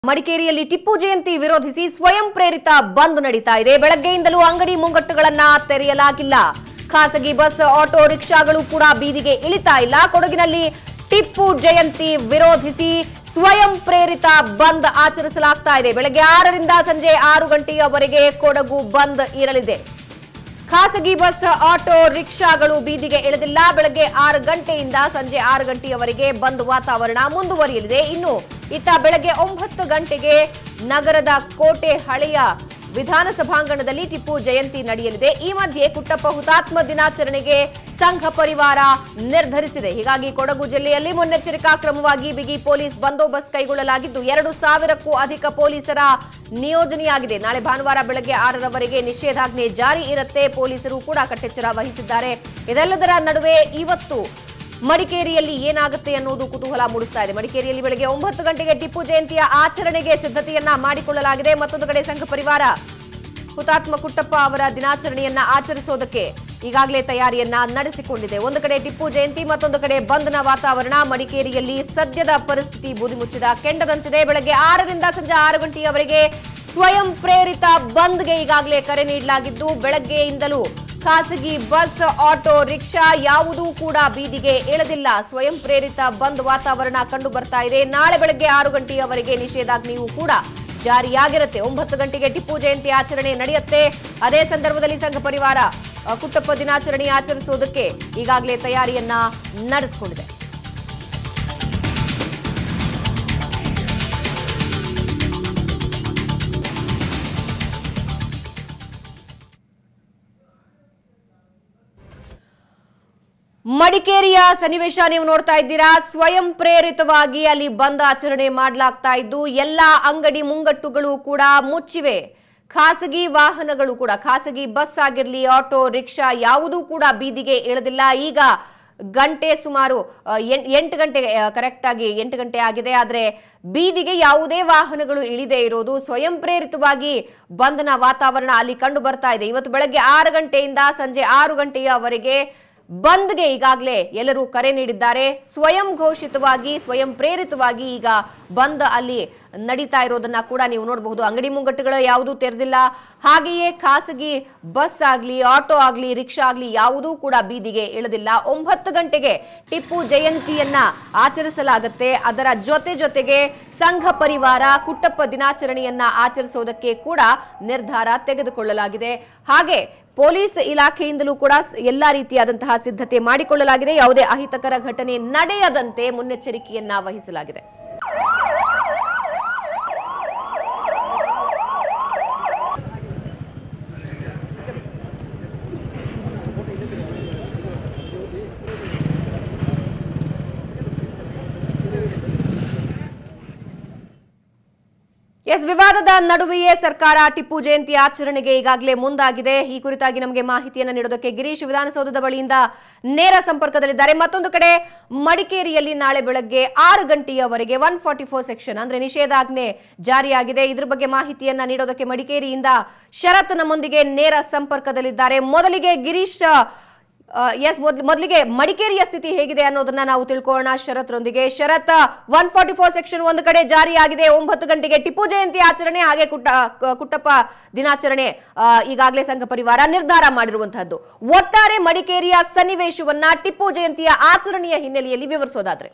ಮಡಿಕೇರಿಯಲ್ಲಿ ಟಿಪ್ಪು ಜಯಂತಿ ವಿರೋಧಿಸಿ ಸ್ವಯಂ ಪ್ರೇರಿತ ಬಂದ್ ನಡೀತಾ ಇದೆ ಬೆಳಗ್ಗೆಯಿಂದಲೂ ಅಂಗಡಿ ಮುಂಗಟ್ಟುಗಳನ್ನ ತೆರೆಯಲಾಗಿಲ್ಲ ಖಾಸಗಿ ಬಸ್ ಆಟೋ ರಿಕ್ಷಾಗಳು ಕೂಡ ಬೀದಿಗೆ ಇಳಿತಾ ಇಲ್ಲ ಕೊಡಗಿನಲ್ಲಿ ಟಿಪ್ಪು ಜಯಂತಿ ವಿರೋಧಿಸಿ ಸ್ವಯಂ ಪ್ರೇರಿತ ಬಂದ್ ಆಚರಿಸಲಾಗ್ತಾ ಇದೆ ಬೆಳಗ್ಗೆ ಆರರಿಂದ ಸಂಜೆ ಆರು ಗಂಟೆಯವರೆಗೆ ಕೊಡಗು ಬಂದ್ ಇರಲಿದೆ ಖಾಸಗಿ ಬಸ್ ಆಟೋ ರಿಕ್ಷಾಗಳು ಬೀದಿಗೆ ಇಳಿದಿಲ್ಲ ಬೆಳಗ್ಗೆ ಆರು ಗಂಟೆಯಿಂದ ಸಂಜೆ ಆರು ಗಂಟೆಯವರೆಗೆ ಬಂದ್ ವಾತಾವರಣ ಮುಂದುವರಿಯಲಿದೆ ಇನ್ನು ಇತ್ತ ಬೆಳಗ್ಗೆ ಒಂಬತ್ತು ಗಂಟೆಗೆ ನಗರದ ಕೋಟೆ ಹಳೆಯ ವಿಧಾನಸಭಾಂಗಣದಲ್ಲಿ ಟಿಪ್ಪು ಜಯಂತಿ ನಡೆಯಲಿದೆ ಈ ಮಧ್ಯೆ ಕುಟ್ಟಪ್ಪ ಹುತಾತ್ಮ ದಿನಾಚರಣೆಗೆ ಸಂಘ ಪರಿವಾರ ನಿರ್ಧರಿಸಿದೆ ಹೀಗಾಗಿ ಕೊಡಗು ಜಿಲ್ಲೆಯಲ್ಲಿ ಮುನ್ನೆಚ್ಚರಿಕಾ ಕ್ರಮವಾಗಿ ಬಿಗಿ ಪೊಲೀಸ್ ಬಂದೋಬಸ್ತ್ ಕೈಗೊಳ್ಳಲಾಗಿದ್ದು ಎರಡು ಸಾವಿರಕ್ಕೂ ಅಧಿಕ ಪೊಲೀಸರ ನಿಯೋಜನೆಯಾಗಿದೆ ನಾಳೆ ಭಾನುವಾರ ಬೆಳಗ್ಗೆ ಆರರವರೆಗೆ ನಿಷೇಧಾಜ್ಞೆ ಜಾರಿ ಇರುತ್ತೆ ಪೊಲೀಸರು ಕೂಡ ಕಟ್ಟೆಚ್ಚರ ವಹಿಸಿದ್ದಾರೆ ಇದೆಲ್ಲದರ ನಡುವೆ ಇವತ್ತು ಮಡಿಕೇರಿಯಲ್ಲಿ ಏನಾಗುತ್ತೆ ಅನ್ನೋದು ಕುತೂಹಲ ಮೂಡಿಸ್ತಾ ಇದೆ ಮಡಿಕೇರಿಯಲ್ಲಿ ಬೆಳಗ್ಗೆ ಒಂಬತ್ತು ಗಂಟೆಗೆ ಟಿಪ್ಪು ಜಯಂತಿಯ ಆಚರಣೆಗೆ ಸಿದ್ಧತೆಯನ್ನ ಮಾಡಿಕೊಳ್ಳಲಾಗಿದೆ ಮತ್ತೊಂದು ಕಡೆ ಸಂಘ ಪರಿವಾರ ಹುತಾತ್ಮ ಕುಟ್ಟಪ್ಪ ಅವರ ದಿನಾಚರಣೆಯನ್ನ ಆಚರಿಸೋದಕ್ಕೆ ಈಗಾಗಲೇ ತಯಾರಿಯನ್ನ ನಡೆಸಿಕೊಂಡಿದೆ ಒಂದು ಕಡೆ ಟಿಪ್ಪು ಜಯಂತಿ ಮತ್ತೊಂದು ಕಡೆ ಬಂದ್ನ ವಾತಾವರಣ ಮಡಿಕೇರಿಯಲ್ಲಿ ಸದ್ಯದ ಪರಿಸ್ಥಿತಿ ಬೂದಿ ಮುಚ್ಚಿದ ಕೆಂಡದಂತಿದೆ ಬೆಳಗ್ಗೆ ಆರರಿಂದ ಸಂಜೆ ಆರು ಗಂಟೆಯವರೆಗೆ ಸ್ವಯಂ ಪ್ರೇರಿತ ಬಂದ್ಗೆ ಈಗಾಗಲೇ ಕರೆ ನೀಡಲಾಗಿದ್ದು ಬೆಳಗ್ಗೆಯಿಂದಲೂ ಖಾಸಗಿ ಬಸ್ ಆಟೋ ರಿಕ್ಷಾ ಯಾವುದೂ ಕೂಡ ಬೀದಿಗೆ ಇಳಿದಿಲ್ಲ ಸ್ವಯಂ ಪ್ರೇರಿತ ಬಂದ್ ವಾತಾವರಣ ಕಂಡು ಬರ್ತಾ ಇದೆ ನಾಳೆ ಬೆಳಗ್ಗೆ ಆರು ಗಂಟೆಯವರೆಗೆ ನಿಷೇಧಾಜ್ಞೆಯೂ ಕೂಡ ಜಾರಿಯಾಗಿರುತ್ತೆ ಒಂಬತ್ತು ಗಂಟೆಗೆ ಟಿಪ್ಪು ಜಯಂತಿ ಆಚರಣೆ ನಡೆಯುತ್ತೆ ಅದೇ ಸಂದರ್ಭದಲ್ಲಿ ಸಂಘ ಪರಿವಾರ ಅ, ಕುಟ್ಟಪ್ಪ ದಿನಾಚರಣೆ ಆಚರಿಸುವುದಕ್ಕೆ ಈಗಾಗಲೇ ತಯಾರಿಯನ್ನ ನಡೆಸಿಕೊಂಡಿದೆ ಮಡಿಕೇರಿಯ ಸನ್ನಿವೇಶ ನೀವು ನೋಡ್ತಾ ಇದ್ದೀರಾ ಸ್ವಯಂ ಪ್ರೇರಿತವಾಗಿ ಅಲ್ಲಿ ಬಂದ್ ಆಚರಣೆ ಮಾಡಲಾಗ್ತಾ ಇದ್ದು ಎಲ್ಲಾ ಅಂಗಡಿ ಮುಂಗಟ್ಟುಗಳು ಕೂಡ ಮುಚ್ಚಿವೆ ಖಾಸಗಿ ವಾಹನಗಳು ಕೂಡ ಖಾಸಗಿ ಬಸ್ ಆಗಿರ್ಲಿ ಆಟೋ ರಿಕ್ಷಾ ಯಾವುದೂ ಕೂಡ ಬೀದಿಗೆ ಇಳಿದಿಲ್ಲ ಈಗ ಗಂಟೆ ಸುಮಾರು ಅ, ಎಂ- ಎಂಟು ಗಂಟೆ ಕರೆಕ್ಟ್ ಆಗಿ ಎಂಟು ಗಂಟೆ ಆಗಿದೆ ಆದ್ರೆ ಬೀದಿಗೆ ಯಾವುದೇ ವಾಹನಗಳು ಇಳಿದೇ ಇರೋದು ಸ್ವಯಂ ಪ್ರೇರಿತವಾಗಿ ಬಂಧನ ವಾತಾವರಣ ಅಲ್ಲಿ ಕಂಡು ಬರ್ತಾ ಇದೆ ಇವತ್ತು ಬೆಳಗ್ಗೆ ಆರು ಗಂಟೆಯಿಂದ ಸಂಜೆ ಆರು ಗಂಟೆಯವರೆಗೆ ಬಂದ್ಗೆ ಈಗಾಗಲೇ ಎಲ್ಲರೂ ಕರೆ ನೀಡಿದ್ದಾರೆ ಸ್ವಯಂ ಘೋಷಿತವಾಗಿ ಸ್ವಯಂ ಪ್ರೇರಿತವಾಗಿ ಈಗ ಬಂದ್ ಅಲ್ಲಿ ನಡೀತಾ ಇರೋದನ್ನ ಕೂಡ ನೀವು ನೋಡಬಹುದು ಅಂಗಡಿ ಮುಂಗಟ್ಟುಗಳು ಯಾವುದೂ ತೆರೆದಿಲ್ಲ ಹಾಗೆಯೇ ಖಾಸಗಿ ಬಸ್ ಆಗ್ಲಿ ಆಟೋ ಆಗ್ಲಿ ರಿಕ್ಷಾ ಆಗ್ಲಿ ಯಾವುದೂ ಕೂಡ ಬೀದಿಗೆ ಇಳಿದಿಲ್ಲ ಒಂಬತ್ತು ಗಂಟೆಗೆ ಟಿಪ್ಪು ಜಯಂತಿಯನ್ನ ಆಚರಿಸಲಾಗುತ್ತೆ ಅದರ ಜೊತೆ ಜೊತೆಗೆ ಸಂಘ ಪರಿವಾರ ಕುಟ್ಟಪ್ಪ ದಿನಾಚರಣೆಯನ್ನ ಆಚರಿಸೋದಕ್ಕೆ ಕೂಡ ನಿರ್ಧಾರ ತೆಗೆದುಕೊಳ್ಳಲಾಗಿದೆ ಹಾಗೆ ಪೊಲೀಸ್ ಇಲಾಖೆಯಿಂದಲೂ ಕೂಡ ಸ್- ಎಲ್ಲಾ ರೀತಿಯಾದಂತಹ ಸಿದ್ಧತೆ ಮಾಡಿಕೊಳ್ಳಲಾಗಿದೆ ಯಾವುದೇ ಅಹಿತಕರ ಘಟನೆ ನಡೆಯದಂತೆ ಮುನ್ನೆಚ್ಚರಿಕೆಯನ್ನ ವಹಿಸಲಾಗಿದೆ ಎಸ್ ವಿವಾದದ ನಡುವೆಯೇ ಸರ್ಕಾರ ಟಿಪ್ಪು ಜಯಂತಿ ಆಚರಣೆಗೆ ಈಗಾಗಲೇ ಮುಂದಾಗಿದೆ ಈ ಕುರಿತಾಗಿ ನಮಗೆ ಮಾಹಿತಿಯನ್ನು ನೀಡೋದಕ್ಕೆ ಗಿರೀಶ್ ವಿಧಾನಸೌಧದ ಬಳಿಯಿಂದ ನೇರ ಸಂಪರ್ಕದಲ್ಲಿದ್ದಾರೆ ಮತ್ತೊಂದು ಕಡೆ ಮಡಿಕೇರಿಯಲ್ಲಿ ನಾಳೆ ಬೆಳಗ್ಗೆ ಆರು ಗಂಟೆಯವರೆಗೆ ಒನ್ ಫಾರ್ಟಿ ಫೋರ್ ಸೆಕ್ಷನ್ ಅಂದ್ರೆ ನಿಷೇಧಾಜ್ಞೆ ಜಾರಿಯಾಗಿದೆ ಇದ್ರ ಬಗ್ಗೆ ಮಾಹಿತಿಯನ್ನ ನೀಡೋದಕ್ಕೆ ಮಡಿಕೇರಿಯಿಂದ ಶರತ್ ನಮ್ಮೊಂದಿಗೆ ನೇರ ಸಂಪರ್ಕದಲ್ಲಿದ್ದಾರೆ ಮೊದಲಿಗೆ ಗಿರೀಶ್ ಎಸ್ ಮೊದಲಿಗೆ ಮಡಿಕೇರಿಯ ಸ್ಥಿತಿ ಹೇಗಿದೆ ಅನ್ನೋದನ್ನ ನಾವು ತಿಳ್ಕೊಳ್ಳೋಣ ಶರತ್ರೊಂದಿಗೆ Sharath one forty four section ಒಂದು ಕಡೆ ಜಾರಿಯಾಗಿದೆ ಒಂಬತ್ತು ಗಂಟೆಗೆ ಟಿಪ್ಪು ಜಯಂತಿ ಆಚರಣೆ ಹಾಗೆ ಕುಟ್ಟ ಕ- ಕುಟ್ಟಪ್ಪ ದಿನಾಚರಣೆ ಆ, ಈಗಾಗಲೇ ಸಂಘ ಪರಿವಾರ ನಿರ್ಧಾರ ಮಾಡಿರುವಂತಹದ್ದು ಒಟ್ಟಾರೆ ಮಡಿಕೇರಿಯ ಸನ್ನಿವೇಶವನ್ನ ಟಿಪ್ಪು ಜಯಂತಿಯ ಆಚರಣೆಯ ಹಿನ್ನೆಲೆಯಲ್ಲಿ ವಿವರಿಸೋದಾದ್ರೆ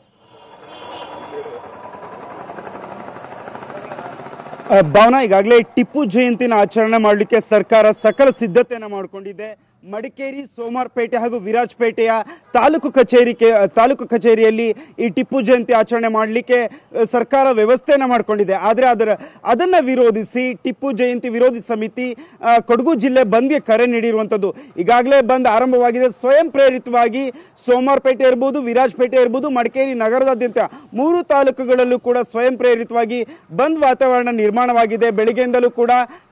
ಆ, ಭಾವನಾ ಈಗಾಗಲೇ ಟಿಪ್ಪು ಜಯಂತಿನ ಆಚರಣೆ ಮಾಡಲಿಕ್ಕೆ ಸರ್ಕಾರ ಸಕಲ ಸಿದ್ಧತೆಯನ್ನು ಮಾಡಿಕೊಂಡಿದೆ ಮಡಿಕೇರಿ ಸೋಮಾರ್ಪೇಟೆ ಹಾಗೂ ವಿರಾಜಪೇಟೆಯ ತಾಲೂಕು ಕಚೇರಿ ತಾಲೂಕು ಕಚೇರಿಯಲ್ಲಿ ಈ ಟಿಪ್ಪು ಜಯಂತಿ ಆಚರಣೆ ಮಾಡಲಿಕ್ಕೆ ಆ, ಸರ್ಕಾರ ವ್ಯವಸ್ಥೆಯನ್ನು ಮಾಡಿಕೊಂಡಿದೆ ಆದರೆ ಅದರ ಅದನ್ನು ವಿರೋಧಿಸಿ ಟಿಪ್ಪು ಜಯಂತಿ ವಿರೋಧಿ ಸಮಿತಿ ಆ, ಕೊಡಗು ಜಿಲ್ಲೆ ಬಂದ್ಗೆ ಕರೆ ನೀಡಿರುವಂಥದ್ದು ಈಗಾಗಲೇ ಬಂದ್ ಆರಂಭವಾಗಿದೆ ಸ್ವಯಂ ಪ್ರೇರಿತವಾಗಿ ಸೋಮಾರ್ಪೇಟೆ ಇರ್ಬೋದು ವಿರಾಜಪೇಟೆ ಇರ್ಬೋದು ಮಡಿಕೇರಿ ನಗರದಾದ್ಯಂತ ಮೂರು ತಾಲೂಕುಗಳಲ್ಲೂ ಕೂಡ ಸ್ವಯಂ ಪ್ರೇರಿತವಾಗಿ ಬಂದ್ ವಾತಾವರಣ ನಿರ್ಮಾಣವಾಗಿದೆ ಬೆಳಗ್ಗೆಯಿಂದಲೂ ಕೂಡ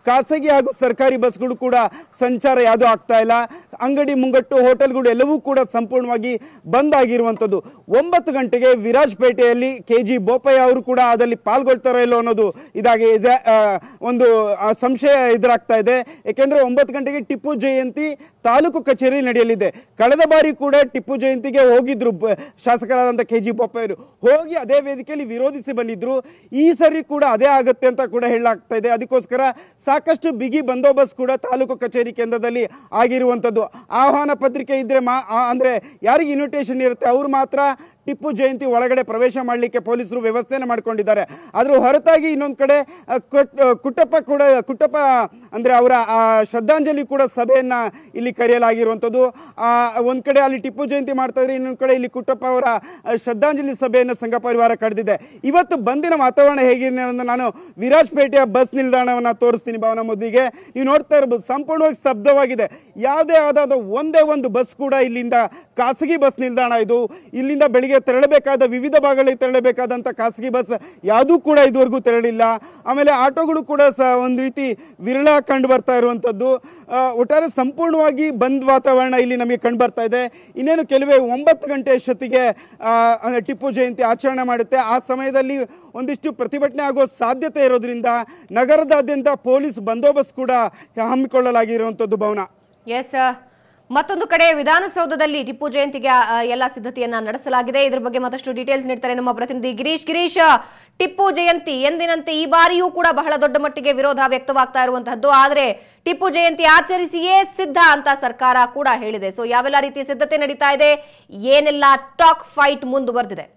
ಖಾಸಗಿ ಹಾಗೂ ಸರ್ಕಾರಿ ಬಸ್ಗಳು ಕೂಡ ಸಂಚಾರ ಯಾವುದೂ ಆಗ್ತಾ ಇಲ್ಲ ಅಂಗಡಿ ಮುಂಗಟ್ಟು ಹೋಟೆಲ್ಗಳು ಎಲ್ಲವೂ ಕೂಡ ಸಂಪೂರ್ಣವಾಗಿ ಬಂದ್ ಆಗಿರುವಂಥದ್ದು ಒಂಬತ್ತು ಗಂಟೆಗೆ ವಿರಾಜ್ಪೇಟೆಯಲ್ಲಿ ಕೆ ಜಿ ಬೋಪಯ್ಯ ಅವರು ಕೂಡ ಅದರಲ್ಲಿ ಪಾಲ್ಗೊಳ್ತಾರೋ ಇಲ್ಲೋ ಅನ್ನೋದು ಇದಾಗಿ ಇದೆ ಆ, ಒಂದು ಆ, ಸಂಶಯ ಎದುರಾಗ್ತಾ ಇದೆ ಯಾಕೆಂದ್ರೆ ಒಂಬತ್ತು ಗಂಟೆಗೆ ಟಿಪ್ಪು ಜಯಂತಿ ತಾಲೂಕು ಕಚೇರಿ ನಡೆಯಲಿದೆ ಕಳೆದ ಬಾರಿ ಕೂಡ ಟಿಪ್ಪು ಜಯಂತಿಗೆ ಹೋಗಿದ್ರು ಬ- ಶಾಸಕರಾದಂಥ ಕೆ ಜಿ ಬೋಪಯ್ಯರು ಹೋಗಿ ಅದೇ ವೇದಿಕೆಯಲ್ಲಿ ವಿರೋಧಿಸಿ ಬಂದಿದ್ರು ಈ ಸರಿ ಕೂಡ ಅದೇ ಆಗುತ್ತೆ ಅಂತ ಕೂಡ ಹೇಳಲಾಗ್ತಾ ಇದೆ ಅದಕ್ಕೋಸ್ಕರ ಸಾಕಷ್ಟು ಬಿಗಿ ಬಂದೋಬಸ್ತ್ ಕೂಡ ತಾಲೂಕು ಕಚೇರಿ ಕೇಂದ್ರದಲ್ಲಿ ಆಗಿರುವಂಥದ್ದು ಆಹ್ವಾನ ಪತ್ರಿಕೆ ಇದ್ರೆ ಮಾ ಆ- ಅಂದ್ರೆ ಯಾರಿಗೆ ಇನ್ವಿಟೇಷನ್ ಇರುತ್ತೆ ಅವ್ರು ಮಾತ್ರ ಟಿಪ್ಪು ಜಯಂತಿ ಒಳಗಡೆ ಪ್ರವೇಶ ಮಾಡಲಿಕ್ಕೆ ಪೊಲೀಸರು ವ್ಯವಸ್ಥೆನ ಮಾಡ್ಕೊಂಡಿದ್ದಾರೆ ಅದ್ರ ಹೊರತಾಗಿ ಇನ್ನೊಂದು ಕಡೆ ಅ, ಕೊಟ್- ಅ, ಕುಟ್ಟಪ್ಪ ಕೂಡ ಕುಟ್ಟಪ್ಪ ಅಂದ್ರೆ ಅವರ ಆ ಶ್ರದ್ಧಾಂಜಲಿ ಕೂಡ ಸಭೆಯನ್ನ ಇಲ್ಲಿ ಕರೆಯಲಾಗಿರುವಂಥದ್ದು ಆ, ಒಂದ್ ಕಡೆ ಅಲ್ಲಿ ಟಿಪ್ಪು ಜಯಂತಿ ಮಾಡ್ತಾ ಇದ್ರೆ ಇನ್ನೊಂದು ಕಡೆ ಇಲ್ಲಿ ಕುಟ್ಟಪ್ಪ ಅವರ ಆ, ಶ್ರದ್ಧಾಂಜಲಿ ಸಭೆಯನ್ನು ಸಂಘ ಪರಿವಾರ ಕರೆದಿದೆ ಇವತ್ತು ಬಂದಿನ ವಾತಾವರಣ ಹೇಗಿದೆ ಅನ್ನೋದನ್ನ ನಾನು ವಿರಾಜ್ಪೇಟೆಯ ಬಸ್ ನಿಲ್ದಾಣವನ್ನ ತೋರಿಸ್ತೀನಿ ಭಾವನ ಮೊದಲಿಗೆ ನೀವು ನೋಡ್ತಾ ಇರ್ಬೋದು ಸಂಪೂರ್ಣವಾಗಿ ಸ್ತಬ್ಧವಾಗಿದೆ ಯಾವುದೇ ಆದಾದ ಒಂದೇ ಒಂದು ಬಸ್ ಕೂಡ ಇಲ್ಲಿಂದ ಖಾಸಗಿ ಬಸ್ ನಿಲ್ದಾಣ ಇದು ಇಲ್ಲಿಂದ ಬೆಳಿಗ್ಗೆ ತೆರಳಬೇಕಾದ ವಿವಿಧ ಭಾಗಗಳಿಗೆ ತೆರಳಬೇಕಾದಂಥ ಖಾಸಗಿ ಬಸ್ ಯಾವುದೂ ಕೂಡ ಇದುವರೆಗೂ ತೆರಳಿಲ್ಲ ಆಮೇಲೆ ಆಟೋಗಳು ಕೂಡ ಸಹ ಒಂದು ರೀತಿ ವಿರಳ ಕಂಡು ಬರ್ತಾ ಇರುವಂಥದ್ದು ಆ, ಒಟ್ಟಾರೆ ಸಂಪೂರ್ಣವಾಗಿ ಬಂದ್ ವಾತಾವರಣ ಇಲ್ಲಿ ನಮಗೆ ಕಂಡು ಬರ್ತಾ ಇದೆ ಇನ್ನೇನು ಕೆಲವೇ ಒಂಬತ್ತು ಗಂಟೆ ಅಷ್ಟೊತ್ತಿಗೆ ಆ, ಅಂದ್ರೆ ಟಿಪ್ಪು ಜಯಂತಿ ಆಚರಣೆ ಮಾಡುತ್ತೆ ಆ ಸಮಯದಲ್ಲಿ ಒಂದಿಷ್ಟು ಪ್ರತಿಭಟನೆ ಆಗೋ ಸಾಧ್ಯತೆ ಇರೋದ್ರಿಂದ ನಗರದಾದ್ಯಂತ ಪೊಲೀಸ್ ಬಂದೋಬಸ್ತ್ ಕೂಡ ಹಮ್ಮಿಕೊಳ್ಳಲಾಗಿರುವಂಥದ್ದು ಭವನ ಎಸ್ ಮತ್ತೊಂದು ಕಡೆ ವಿಧಾನಸೌಧದಲ್ಲಿ ಟಿಪ್ಪು ಜಯಂತಿಗೆ ಆ, ಎಲ್ಲ ಸಿದ್ಧತೆಯನ್ನ ನಡೆಸಲಾಗಿದೆ ಇದ್ರ ಬಗ್ಗೆ ಮತ್ತಷ್ಟು ಡೀಟೇಲ್ಸ್ ನೀಡ್ತಾರೆ ನಮ್ಮ ಪ್ರತಿನಿಧಿ ಗಿರೀಶ್ ಗಿರೀಶ್ ಟಿಪ್ಪು ಜಯಂತಿ ಎಂದಿನಂತೆ ಈ ಬಾರಿಯೂ ಕೂಡ ಬಹಳ ದೊಡ್ಡ ಮಟ್ಟಿಗೆ ವಿರೋಧ ವ್ಯಕ್ತವಾಗ್ತಾ ಇರುವಂತಹದ್ದು ಆದರೆ ಟಿಪ್ಪು ಜಯಂತಿ ಆಚರಿಸಿಯೇ ಸಿದ್ಧ ಅಂತ ಸರ್ಕಾರ ಕೂಡ ಹೇಳಿದೆ ಸೊ ಯಾವೆಲ್ಲ ರೀತಿಯ ಸಿದ್ಧತೆ ನಡೀತಾ ಇದೆ ಏನೆಲ್ಲ ಟಾಕ್ ಫೈಟ್ ಮುಂದುವರೆದಿದೆ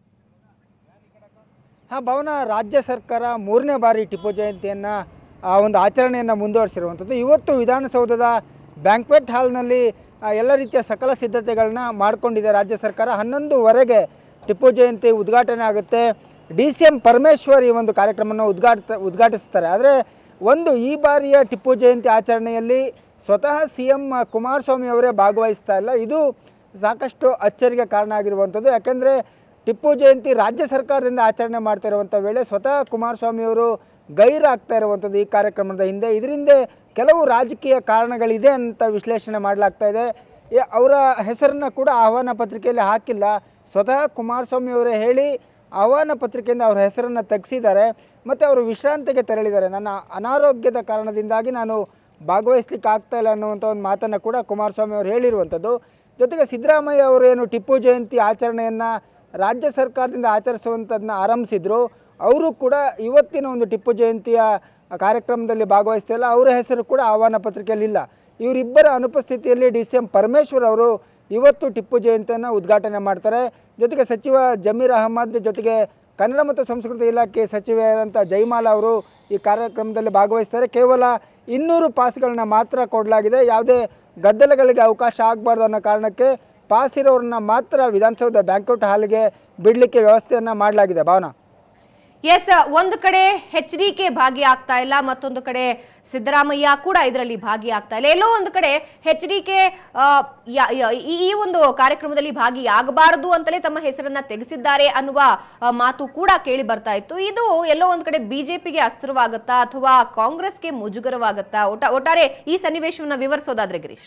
ಆ ಭವನ ರಾಜ್ಯ ಸರ್ಕಾರ ಮೂರನೇ ಬಾರಿ ಟಿಪ್ಪು ಜಯಂತಿಯನ್ನು ಆ ಒಂದು ಆಚರಣೆಯನ್ನು ಮುಂದುವರಿಸಿರುವಂಥದ್ದು ಇವತ್ತು ವಿಧಾನಸೌಧದ ಬ್ಯಾಂಕ್ವೆಟ್ ಹಾಲ್ನಲ್ಲಿ ಆ, ಎಲ್ಲ ರೀತಿಯ ಸಕಲ ಸಿದ್ಧತೆಗಳನ್ನ ಮಾಡಿಕೊಂಡಿದೆ ರಾಜ್ಯ ಸರ್ಕಾರ ಹನ್ನೊಂದುವರೆಗೆ ಟಿಪ್ಪು ಜಯಂತಿ ಉದ್ಘಾಟನೆ ಆಗುತ್ತೆ ಡಿ ಸಿ ಎಂ ಪರಮೇಶ್ವರ್ ಈ ಒಂದು ಕಾರ್ಯಕ್ರಮವನ್ನು ಉದ್ಘಾಟ ಉದ್ಘಾಟಿಸ್ತಾರೆ ಆದರೆ ಒಂದು ಈ ಬಾರಿಯ ಟಿಪ್ಪು ಜಯಂತಿ ಆಚರಣೆಯಲ್ಲಿ ಸ್ವತಃ ಸಿ ಎಂ ಕುಮಾರಸ್ವಾಮಿ ಅವರೇ ಭಾಗವಹಿಸ್ತಾ ಇಲ್ಲ ಇದು ಸಾಕಷ್ಟು ಅಚ್ಚರಿಗೆ ಕಾರಣ ಆಗಿರುವಂಥದ್ದು ಯಾಕೆಂದರೆ ಟಿಪ್ಪು ಜಯಂತಿ ರಾಜ್ಯ ಸರ್ಕಾರದಿಂದ ಆಚರಣೆ ಮಾಡ್ತಾ ಇರುವಂಥ ವೇಳೆ ಸ್ವತಃ ಕುಮಾರಸ್ವಾಮಿ ಅವರು ಗೈರಾಗ್ತಾ ಇರುವಂಥದ್ದು ಈ ಕಾರ್ಯಕ್ರಮದ ಹಿಂದೆ ಇದರಿಂದ ಕೆಲವು ರಾಜಕೀಯ ಕಾರಣಗಳಿದೆ ಅಂತ ವಿಶ್ಲೇಷಣೆ ಮಾಡಲಾಗ್ತಾ ಇದೆ ಎ- ಅವರ ಹೆಸರನ್ನ ಕೂಡ ಆಹ್ವಾನ ಪತ್ರಿಕೆಯಲ್ಲಿ ಹಾಕಿಲ್ಲ ಸ್ವತಃ ಕುಮಾರಸ್ವಾಮಿ ಅವರೇ ಹೇಳಿ ಆಹ್ವಾನ ಪತ್ರಿಕೆಯಿಂದ ಅವರ ಹೆಸರನ್ನು ತೆಗೆಸಿದ್ದಾರೆ ಮತ್ತು ಅವರು ವಿಶ್ರಾಂತಿಗೆ ತೆರಳಿದ್ದಾರೆ ನನ್ನ ಅನಾರೋಗ್ಯದ ಕಾರಣದಿಂದಾಗಿ ನಾನು ಭಾಗವಹಿಸ್ಲಿಕ್ಕೆ ಆಗ್ತಾ ಇಲ್ಲ ಅನ್ನುವಂಥ ಒಂದು ಮಾತನ್ನು ಕೂಡ ಕುಮಾರಸ್ವಾಮಿ ಅವರು ಹೇಳಿರುವಂಥದ್ದು ಜೊತೆಗೆ ಸಿದ್ದರಾಮಯ್ಯ ಅವರು ಏನು ಟಿಪ್ಪು ಜಯಂತಿ ಆಚರಣೆಯನ್ನು ರಾಜ್ಯ ಸರ್ಕಾರದಿಂದ ಆಚರಿಸುವಂಥದ್ದನ್ನ ಆರಂಭಿಸಿದ್ರು ಅವರು ಕೂಡ ಇವತ್ತಿನ ಒಂದು ಟಿಪ್ಪು ಜಯಂತಿಯ ಕಾರ್ಯಕ್ರಮದಲ್ಲಿ ಭಾಗವಹಿಸ್ತಾ ಇಲ್ಲ ಅವರ ಹೆಸರು ಕೂಡ ಆಹ್ವಾನ ಪತ್ರಿಕೆಯಲ್ಲಿ ಇಲ್ಲ ಇವರಿಬ್ಬರ ಅನುಪಸ್ಥಿತಿಯಲ್ಲಿ ಡಿ ಸಿ ಎಂ ಪರಮೇಶ್ವರ್ ಅವರು ಇವತ್ತು ಟಿಪ್ಪು ಜಯಂತಿಯನ್ನು ಉದ್ಘಾಟನೆ ಮಾಡ್ತಾರೆ ಜೊತೆಗೆ ಸಚಿವ ಜಮೀರ್ ಅಹಮದ್ ಜೊತೆಗೆ ಕನ್ನಡ ಮತ್ತು ಸಂಸ್ಕೃತಿ ಇಲಾಖೆ ಸಚಿವೆಯಾದಂಥ ಜೈಮಾಲ ಅವರು ಈ ಕಾರ್ಯಕ್ರಮದಲ್ಲಿ ಭಾಗವಹಿಸ್ತಾರೆ ಕೇವಲ ಇನ್ನೂರು ಪಾಸ್ಗಳನ್ನ ಮಾತ್ರ ಕೊಡಲಾಗಿದೆ ಯಾವುದೇ ಗದ್ದಲಗಳಿಗೆ ಅವಕಾಶ ಆಗಬಾರ್ದು ಅನ್ನೋ ಕಾರಣಕ್ಕೆ ಪಾಸ್ ಇರೋರನ್ನ ಮಾತ್ರ ವಿಧಾನಸೌಧ ಬ್ಯಾಂಕ್ಔಟ್ ಹಾಲ್ಗೆ ಬಿಡಲಿಕ್ಕೆ ವ್ಯವಸ್ಥೆಯನ್ನು ಮಾಡಲಾಗಿದೆ ಭಾವನಾ ಎಸ್ ಒಂದು ಕಡೆ ಎಚ್ ಡಿ ಕೆ ಭಾಗಿಯಾಗ್ತಾ ಇಲ್ಲ ಮತ್ತೊಂದು ಕಡೆ ಸಿದ್ದರಾಮಯ್ಯ ಕೂಡ ಇದರಲ್ಲಿ ಭಾಗಿಯಾಗ್ತಾ ಇಲ್ಲ ಎಲ್ಲೋ ಒಂದು ಕಡೆ ಎಚ್ ಡಿ ಕೆ ಈ ಒಂದು ಕಾರ್ಯಕ್ರಮದಲ್ಲಿ ಭಾಗಿಯಾಗಬಾರದು ಅಂತಲೇ ತಮ್ಮ ಹೆಸರನ್ನ ತೆಗೆಸಿದ್ದಾರೆ ಅನ್ನುವ ಆ, ಮಾತು ಕೂಡ ಕೇಳಿ ಬರ್ತಾ ಇತ್ತು ಇದು ಎಲ್ಲೋ ಒಂದು ಕಡೆ ಬಿಜೆಪಿಗೆ ಅಸ್ತ್ರವಾಗುತ್ತಾ ಅಥವಾ ಕಾಂಗ್ರೆಸ್ಗೆ ಮುಜುಗರವಾಗುತ್ತಾ ಒಟ್ಟ ಒಟ್ಟಾರೆ ಈ ಸನ್ನಿವೇಶವನ್ನ ವಿವರಿಸೋದಾದ್ರೆ ಗಿರೀಶ್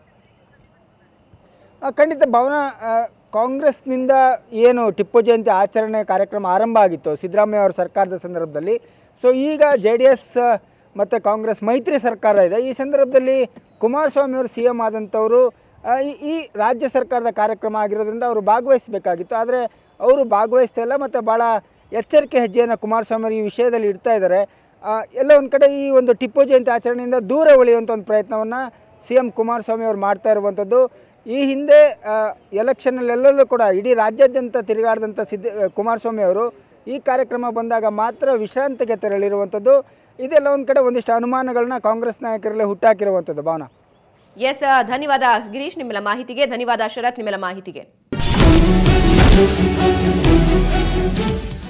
ಆ, ಖಂಡಿತ ಭವನ ಆ, ಕಾಂಗ್ರೆಸ್ನಿಂದ ಏನು ಟಿಪ್ಪು ಜಯಂತಿ ಆಚರಣೆ ಕಾರ್ಯಕ್ರಮ ಆರಂಭ ಆಗಿತ್ತು ಸಿದ್ದರಾಮಯ್ಯ ಅವರ ಸರ್ಕಾರದ ಸಂದರ್ಭದಲ್ಲಿ ಸೊ ಈಗ ಜೆ ಡಿ ಎಸ್ ಮತ್ತು ಕಾಂಗ್ರೆಸ್ ಮೈತ್ರಿ ಸರ್ಕಾರ ಇದೆ ಈ ಸಂದರ್ಭದಲ್ಲಿ ಕುಮಾರಸ್ವಾಮಿ ಅವರು ಸಿ ಎಂ ಆದಂಥವರು ಆ, ಈ- ಈ ರಾಜ್ಯ ಸರ್ಕಾರದ ಕಾರ್ಯಕ್ರಮ ಆಗಿರೋದ್ರಿಂದ ಅವರು ಭಾಗವಹಿಸಬೇಕಾಗಿತ್ತು ಆದರೆ ಅವರು ಭಾಗವಹಿಸ್ತಾ ಇಲ್ಲ ಮತ್ತು ಭಾಳ ಎಚ್ಚರಿಕೆ ಹೆಜ್ಜೆಯನ್ನು ಕುಮಾರಸ್ವಾಮಿ ಅವರು ಈ ವಿಷಯದಲ್ಲಿ ಇಡ್ತಾ ಇದ್ದಾರೆ ಆ, ಎಲ್ಲ ಒಂದು ಕಡೆ ಈ ಒಂದು ಟಿಪ್ಪು ಜಯಂತಿ ಆಚರಣೆಯಿಂದ ದೂರ ಉಳಿಯುವಂಥ ಒಂದು ಪ್ರಯತ್ನವನ್ನು ಸಿ ಎಂ ಕುಮಾರಸ್ವಾಮಿ ಅವರು ಮಾಡ್ತಾ ಇರುವಂಥದ್ದು ಈ ಹಿಂದೆ ಎಲೆಕ್ಷನ್ನಲ್ಲೆಲ್ಲೂ ಕೂಡ ಇಡೀ ರಾಜ್ಯಾದ್ಯಂತ ತಿರುಗಾಡಿದಂಥ ಸಿದ್ದ ಕುಮಾರಸ್ವಾಮಿ ಅವರು ಈ ಕಾರ್ಯಕ್ರಮ ಬಂದಾಗ ಮಾತ್ರ ವಿಶ್ರಾಂತಿಗೆ ತೆರಳಿರುವಂಥದ್ದು ಇದೆಲ್ಲ ಒಂದು ಕಡೆ ಒಂದಿಷ್ಟು ಅನುಮಾನಗಳನ್ನ ಕಾಂಗ್ರೆಸ್ ನಾಯಕರಲ್ಲಿ ಹುಟ್ಟಾಕಿರುವಂಥದ್ದು ಭಾವನಾ ಎಸ್ ಧನ್ಯವಾದ ಗಿರೀಶ್ ನಿಮ್ಮೆಲ್ಲ ಮಾಹಿತಿಗೆ ಧನ್ಯವಾದ ಶರತ್ ನಿಮ್ಮೆಲ್ಲ ಮಾಹಿತಿಗೆ